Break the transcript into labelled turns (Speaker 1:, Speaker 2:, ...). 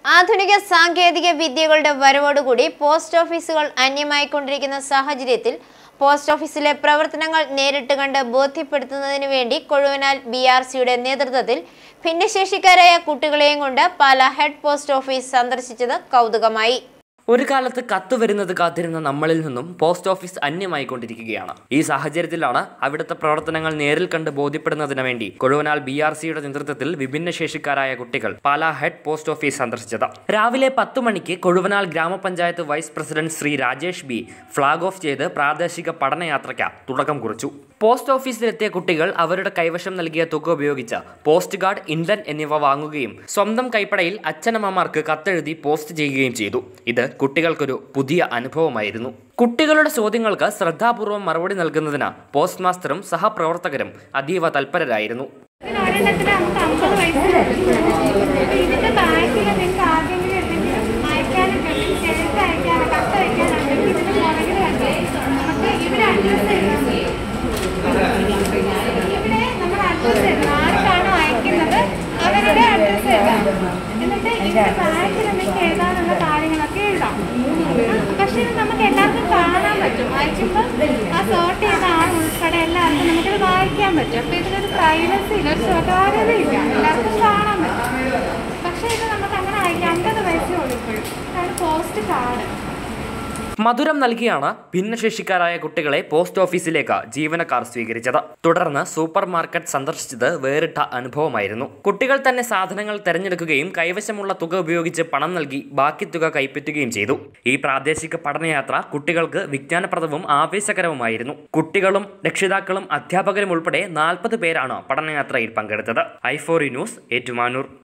Speaker 1: ആധുനിക സാങ്കേതിക വിദ്യകളുടെ വരവോടുകൂടി പോസ്റ്റ് ഓഫീസുകൾ അന്യമായിക്കൊണ്ടിരിക്കുന്ന സാഹചര്യത്തിൽ പോസ്റ്റ് ഓഫീസിലെ പ്രവർത്തനങ്ങൾ നേരിട്ട് കണ്ട് ബോധ്യപ്പെടുത്തുന്നതിനു വേണ്ടി കൊഴുവനാൽ ബി ആർ സിയുടെ നേതൃത്വത്തിൽ ഭിന്നശേഷിക്കാരായ കുട്ടികളെയും കൊണ്ട് പാല ഹെഡ് പോസ്റ്റ് ഓഫീസ് സന്ദർശിച്ചത് കൗതുകമായി
Speaker 2: ഒരു കാലത്ത് കത്ത് വരുന്നത് കാത്തിരുന്ന നമ്മളിൽ നിന്നും പോസ്റ്റ് ഓഫീസ് അന്യമായിക്കൊണ്ടിരിക്കുകയാണ് ഈ സാഹചര്യത്തിലാണ് അവിടുത്തെ പ്രവർത്തനങ്ങൾ നേരിൽ കണ്ട് ബോധ്യപ്പെടുന്നതിന് വേണ്ടി കൊഴുവനാൽ ബി ആർ സിയുടെ നേതൃത്വത്തിൽ വിഭിന്നശേഷിക്കാരായ കുട്ടികൾ പാലാ ഹെഡ് പോസ്റ്റ് ഓഫീസ് സന്ദർശിച്ചത് രാവിലെ പത്ത് മണിക്ക് കൊഴുവനാൽ ഗ്രാമപഞ്ചായത്ത് vice president Shri Rajesh B flag off ചെയ്ത് പ്രാദേശിക പഠനയാത്രയ്ക്ക് തുടക്കം കുറിച്ചു പോസ്റ്റ് ഓഫീസിലെത്തിയ കുട്ടികൾ അവരുടെ കൈവശം നൽകിയ തുക ഉപയോഗിച്ച് പോസ്റ്റ് കാർഡ് ഇൻലൻ എന്നിവ വാങ്ങുകയും സ്വന്തം കൈപ്പടയിൽ അച്ഛനമ്മമാർക്ക് കത്തെഴുതി പോസ്റ്റ് ചെയ്യുകയും ചെയ്തു ഇത് കുട്ടികൾക്കൊരു പുതിയ അനുഭവമായിരുന്നു കുട്ടികളുടെ ചോദ്യങ്ങൾക്ക് ശ്രദ്ധാപൂർവം മറുപടി നൽകുന്നതിന് പോസ്റ്റ് മാസ്റ്ററും സഹപ്രവർത്തകരും അതീവ തൽപരരായിരുന്നു
Speaker 3: ഒരെണ്ണത്തിന് നമുക്ക് അമ്പത് പൈസ അപ്പൊ ഇതിന്റെ ബാക്കിൽ നിങ്ങൾക്ക് ആർക്കെങ്കിലും എന്തെങ്കിലും അയക്കാനൊക്കെ ഉണ്ടെങ്കിൽ എഴുത്ത് അയക്കാനോ കത്ത് അയക്കാനുണ്ടെങ്കിൽ ഇതിന്റെ പുറകിൽ കണ്ടേ നമുക്ക് ഇവിടെ അഡ്രസ്സ് എഴുതാം ഇവിടെ നമ്മൾ അഡ്രസ്സ് എഴുതാം ആർക്കാണോ അയക്കുന്നത് അവരുടെ അഡ്രസ്സ് എഴുതാം എന്നിട്ട് ഇതിന്റെ ബാക്കിൽ നിങ്ങൾക്ക് എഴുതാനുള്ള കാര്യങ്ങളൊക്കെ എഴുതാം പക്ഷെ ഇത് നമുക്ക് എല്ലാവർക്കും കാണാൻ പറ്റും വായിക്കുമ്പോൾ ആ സോർട്ട് ചെയ്ത ആൾ ഉൾപ്പെടെ എല്ലാവർക്കും നമുക്കിത് വായിക്കാൻ പറ്റും അപ്പോൾ ഇതിനൊരു പ്രൈവസി ഇല്ല ഒരു സ്വകാര്യതയില്ല എല്ലാവർക്കും കാണാൻ പറ്റും പക്ഷേ ഇത് നമുക്ക് അങ്ങനെ അയക്കാം അമ്പത് പൈസ കൊടുക്കും അതാണ് പോസ്റ്റ് കാർഡ്
Speaker 2: മധുരം നൽകിയാണ് ഭിന്നശേഷിക്കാരായ കുട്ടികളെ പോസ്റ്റ് ഓഫീസിലേക്ക് ജീവനക്കാർ സ്വീകരിച്ചത് തുടർന്ന് സൂപ്പർ മാർക്കറ്റ് സന്ദർശിച്ചത് വേറിട്ട അനുഭവമായിരുന്നു കുട്ടികൾ തന്നെ സാധനങ്ങൾ തെരഞ്ഞെടുക്കുകയും കൈവശമുള്ള തുക ഉപയോഗിച്ച് പണം നൽകി ബാക്കി തുക കൈപ്പറ്റുകയും ചെയ്തു ഈ പ്രാദേശിക പഠനയാത്ര കുട്ടികൾക്ക് വിജ്ഞാനപ്രദവും ആവേശകരവുമായിരുന്നു കുട്ടികളും രക്ഷിതാക്കളും അധ്യാപകരും ഉൾപ്പെടെ നാൽപ്പത് പേരാണ് പഠനയാത്രയിൽ പങ്കെടുത്തത് ഐ ഫോറി ന്യൂസ് ഏറ്റുമാനൂർ